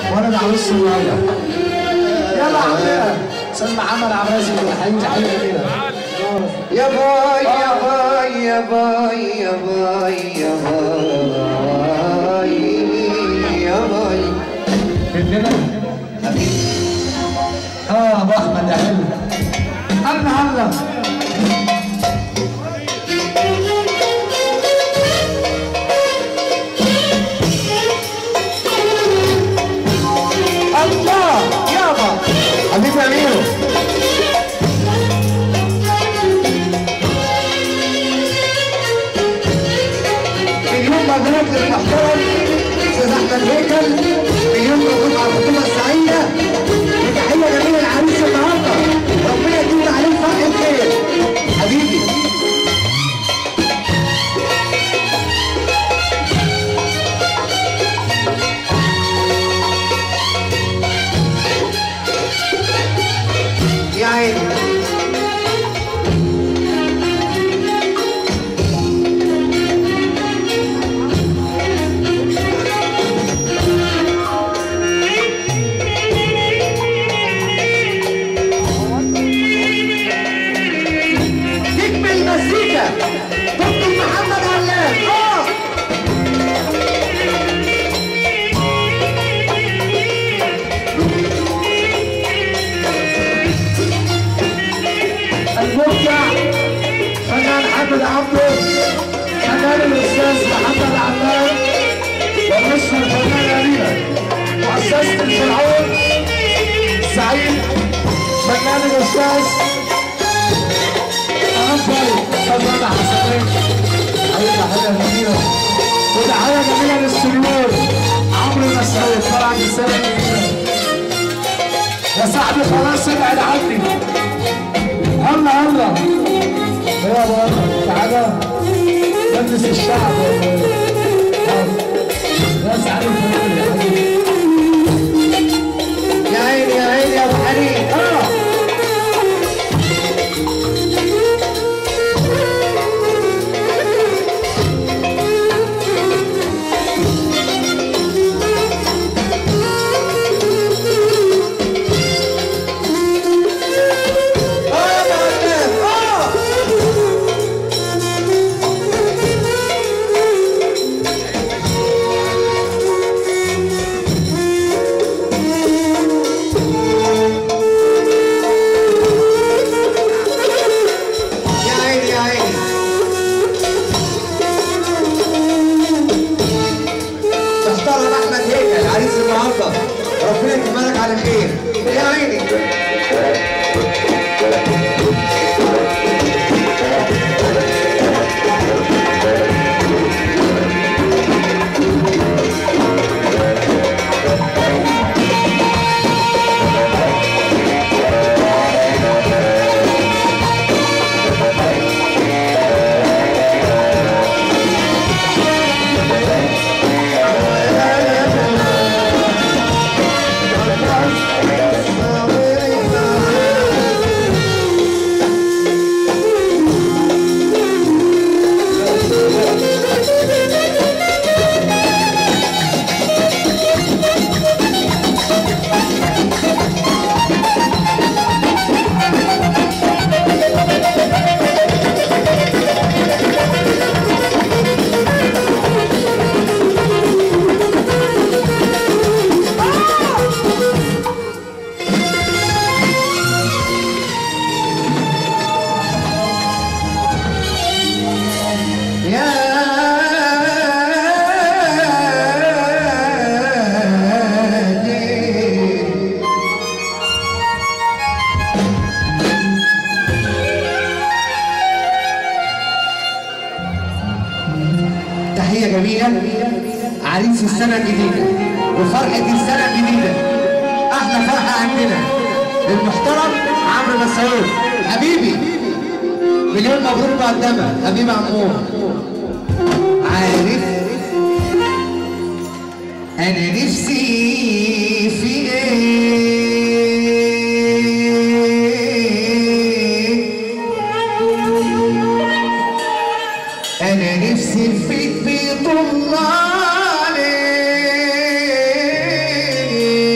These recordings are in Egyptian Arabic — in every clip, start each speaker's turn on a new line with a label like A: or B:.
A: وانا عروس النهارده يلا يا عمنا استاذ محمد عبد الرازق حبيبي تحيه جميله
B: يا باي يا باي يا باي يا باي يا باي يا باي
A: كلنا اه ابو احمد يا حلو الله الله الله يابا حبيبي امير
B: مليون مبروك للمحترم استاذ احمد هيكل مليون مبروك على الخطوبه السعيده وتحيه جميله للعريس النهارده ربنا يديم عليه فرح الخير حبيبي يا عيني نجم المزيكا دكتور محمد علام اه
A: المبدع فنان حمد عبده فنان الاستاذ محمد علام ومصر الفنان امينه مؤسسه الفرعون سعيد فنان الاستاذ أنفر فنان حسنين حبيبي حاجه جميله وتحيه جميله للسنيور عمرو مسعود طلع من السنه الجديده يا صاحبي خلاص ابعد عني الله الله يا بابا تعالى مجلس الشعب يا سعيد الفنان يا حبيبي
B: يا عيني يا عيني يا ابو حنين
A: اه
B: اه يا معلم اه يا عيني يا عيني محترم احمد هيكل عريس النهارده ربنا يكملك على خير يا عيني يا ليل. تحية جميلة عريس السنة الجديدة وفرحة السنة الجديدة أحلى فرحة عندنا المحترم عمرو مسعود حبيبي مليون مبروك مقدمة حبيبي عمور عارف أنا نفسي في إيه أنا نفسي في بيت الله عليه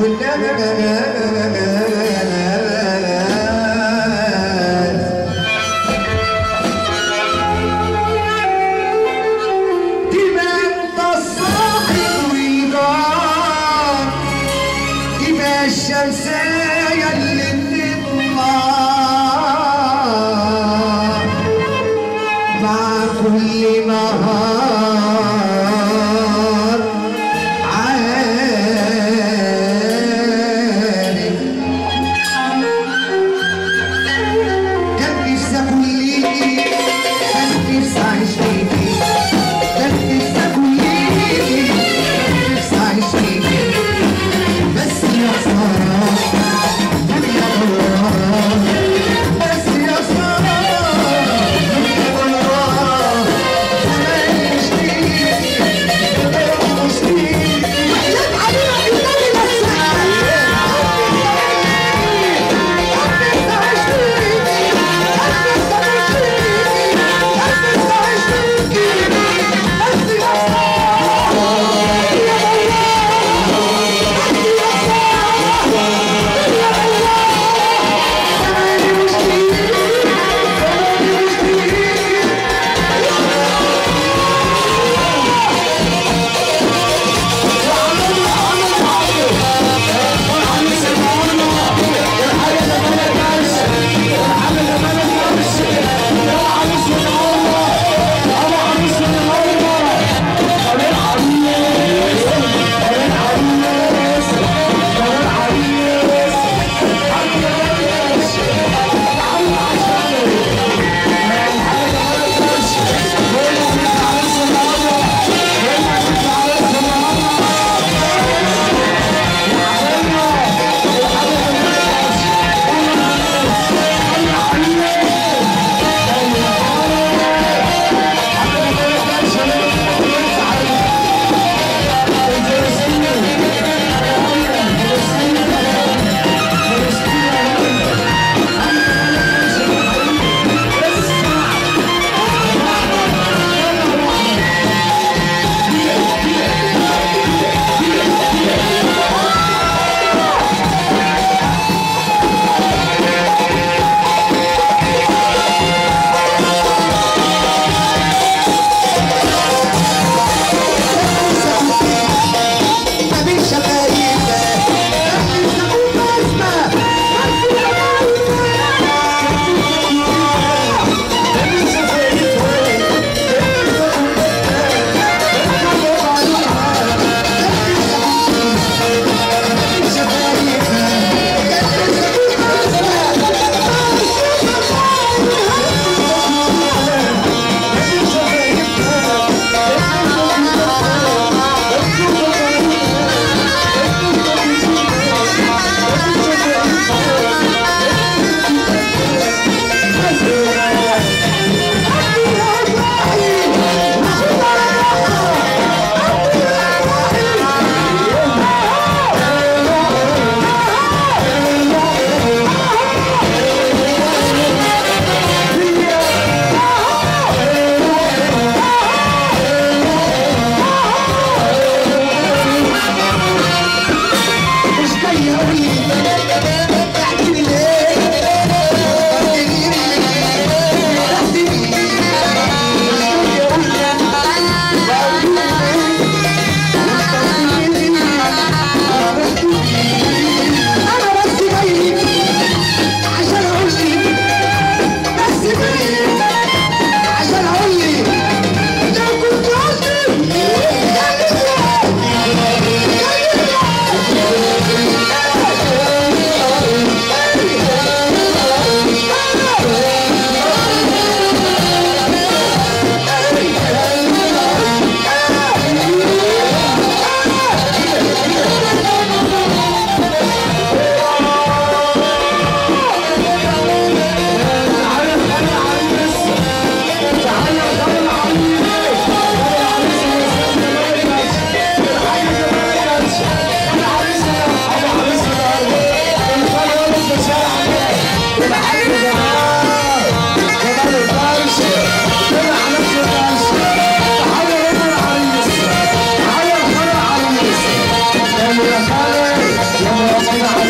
B: والناس تبقى انت الصاحب ويجار تبقى الشمسية اللي بتطلع مع كل نهار عارف كان نفسي اكون ليكي كان نفسي اعيش ليكي كان نفسي اكون ليكي كان نفسي اعيش ليكي بس يا خسارة الدنيا يا